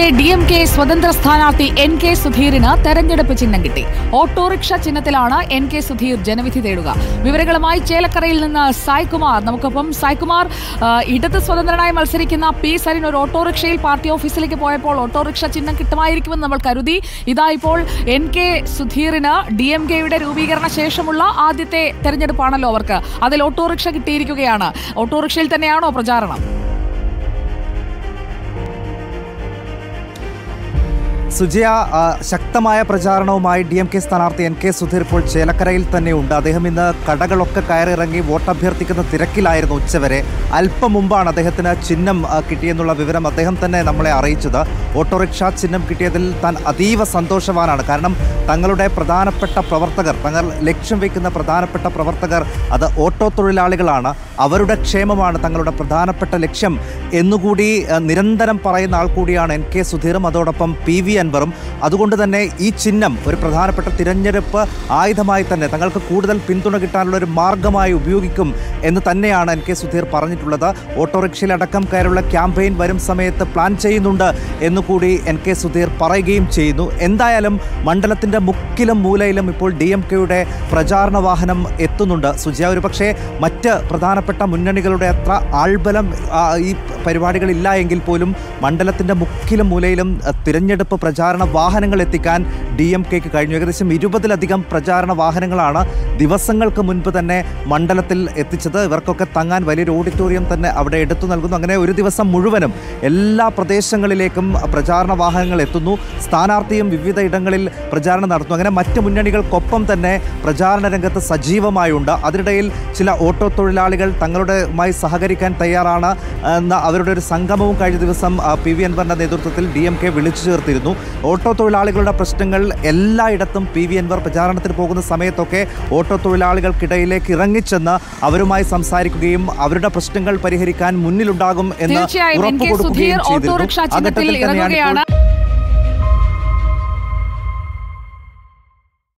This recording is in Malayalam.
പത്തനംതിട്ടയിലെ ഡി എം കെ സ്വതന്ത്ര സ്ഥാനാർത്ഥി എൻ കെ സുധീറിന് തെരഞ്ഞെടുപ്പ് ചിഹ്നം കിട്ടി ഓട്ടോറിക്ഷ ചിഹ്നത്തിലാണ് എൻ കെ സുധീർ ജനവിധി തേടുക വിവരങ്ങളുമായി ചേലക്കരയിൽ നിന്ന് സായ്കുമാർ നമുക്കൊപ്പം സായ്കുമാർ ആ, ഇടത് സ്വതന്ത്രനായി മത്സരിക്കുന്ന പി സരിൻ ഒരു ഓട്ടോറിക്ഷയിൽ പാർട്ടി ഓഫീസിലേക്ക് പോയപ്പോൾ ഓട്ടോറിക്ഷ ചിഹ്നം കിട്ടുമായിരിക്കുമെന്ന് നമ്മൾ കരുതി ഇതാ ഇപ്പോൾ എൻ കെ സുധീറിന് ഡി എം കെയുടെ രൂപീകരണ ശേഷമുള്ള ആദ്യത്തെ തെരഞ്ഞെടുപ്പാണല്ലോ അവർക്ക് അതിൽ ഓട്ടോറിക്ഷ കിട്ടിയിരിക്കുകയാണ് ഓട്ടോറിക്ഷയിൽ തന്നെയാണോ പ്രചാരണം സുജയ ആ, ശക്തമായ പ്രചാരണവുമായി ഡി എം കെ സ്ഥാനാർത്ഥി എൻ കെ സുധീർ ഇപ്പോൾ ചേലക്കരയിൽ തന്നെയുണ്ട് അദ്ദേഹം ഇന്ന് കടകളൊക്കെ കയറിയിറങ്ങി വോട്ടഭ്യർത്ഥിക്കുന്ന തിരക്കിലായിരുന്നു ഉച്ചവരെ അല്പം മുമ്പാണ് അദ്ദേഹത്തിന് ചിഹ്നം ആ, കിട്ടിയെന്നുള്ള വിവരം അദ്ദേഹം തന്നെ നമ്മളെ അറിയിച്ചത് ഓട്ടോറിക്ഷ ചിഹ്നം കിട്ടിയതിൽ താൻ അതീവ സന്തോഷവാനാണ് കാരണം തങ്ങളുടെ പ്രധാനപ്പെട്ട പ്രവർത്തകർ തങ്ങൾ ലക്ഷ്യം വയ്ക്കുന്ന പ്രധാനപ്പെട്ട പ്രവർത്തകർ അത് ഓട്ടോ തൊഴിലാളികളാണ് അവരുടെ ക്ഷേമമാണ് തങ്ങളുടെ പ്രധാനപ്പെട്ട ലക്ഷ്യം എന്നുകൂടി ആ, നിരന്തരം പറയുന്ന ആൾ കൂടിയാണ് എൻ കെ സുധീറും അതോടൊപ്പം പി വി അൻവറും അതുകൊണ്ട് തന്നെ ഈ ചിഹ്നം ഒരു പ്രധാനപ്പെട്ട തിരഞ്ഞെടുപ്പ് ആയുധമായി തന്നെ തങ്ങൾക്ക് കൂടുതൽ പിന്തുണ കിട്ടാനുള്ള ഒരു മാർഗമായി ഉപയോഗിക്കും എന്ന് തന്നെയാണ് എൻ കെ സുധീർ പറഞ്ഞിട്ടുള്ളത് ഓട്ടോറിക്ഷയിലടക്കം കയറുള്ള ക്യാമ്പയിൻ വരും സമയത്ത് പ്ലാൻ ചെയ്യുന്നുണ്ട് എന്നുകൂടി എൻ കെ സുധീർ പറയുകയും ചെയ്യുന്നു എന്തായാലും മണ്ഡലത്തിൻ്റെ മുക്കിലും മൂലയിലും ഇപ്പോൾ ഡി എം കെയുടെ പ്രചാരണ വാഹനം എത്തുന്നുണ്ട് സുജിയ ഒരു പക്ഷേ മറ്റ് പ്രധാനപ്പെട്ട മുന്നണികളുടെ അത്ര ആൾബലം ആ, ഈ പരിപാടികളില്ല എങ്കിൽ പോലും മണ്ഡലത്തിൻ്റെ മുക്കിലും മൂലയിലും അഹ്, തിരഞ്ഞെടുപ്പ് പ്രചാരണ വാഹനങ്ങൾ എത്തിക്കാൻ ഡി എം കെക്ക് കഴിഞ്ഞു ഏകദേശം ഇരുപതിലധികം പ്രചാരണ വാഹനങ്ങളാണ് ദിവസങ്ങൾക്ക് മുൻപ് തന്നെ മണ്ഡലത്തിൽ എത്തിച്ചത് ഇവർക്കൊക്കെ തങ്ങാൻ വലിയൊരു ഓഡിറ്റോറിയം തന്നെ അവിടെ എടുത്തു നൽകുന്നു അങ്ങനെ ഒരു ദിവസം മുഴുവനും എല്ലാ പ്രദേശങ്ങളിലേക്കും പ്രചാരണ വാഹനങ്ങൾ എത്തുന്നു സ്ഥാനാർത്ഥിയും വിവിധ ഇടങ്ങളിൽ പ്രചാരണം നടത്തുന്നു അങ്ങനെ മറ്റ് മുന്നണികൾക്കൊപ്പം തന്നെ പ്രചാരണ രംഗത്ത് സജീവമായുണ്ട് അതിനിടയിൽ ചില ഓട്ടോ തൊഴിലാളികൾ തങ്ങളുടെയുമായി സഹകരിക്കാൻ തയ്യാറാണ് എന്ന അവരുടെ ഒരു സംഗമവും കഴിഞ്ഞ ദിവസം ആ, പി വി അൻവറിന്റെ നേതൃത്വത്തിൽ ഡി എം കെ വിളിച്ചു ചേർത്തിരുന്നു ഓട്ടോ തൊഴിലാളികളുടെ പ്രശ്നങ്ങൾ എല്ലായിടത്തും പി വി അൻവർ പ്രചാരണത്തിന് പോകുന്ന സമയത്തൊക്കെ ഓട്ടോ തൊഴിലാളികൾക്കിടയിലേക്ക് ഇറങ്ങിച്ചെന്ന് അവരുമായി സംസാരിക്കുകയും അവരുടെ പ്രശ്നങ്ങൾ പരിഹരിക്കാൻ മുന്നിലുണ്ടാകും എന്ന് തീർച്ചയായും എൻ ഉറപ്പ് കെ സുധീർ കൊടുക്കുകയും ചെയ്തിരുന്നു ഓട്ടോറിക്ഷ ആ ചിഹ്നത്തിൽ ഘട്ടത്തിൽ തന്നെയാണ് ഇപ്പോൾ ഇറങ്ങുകയാണ്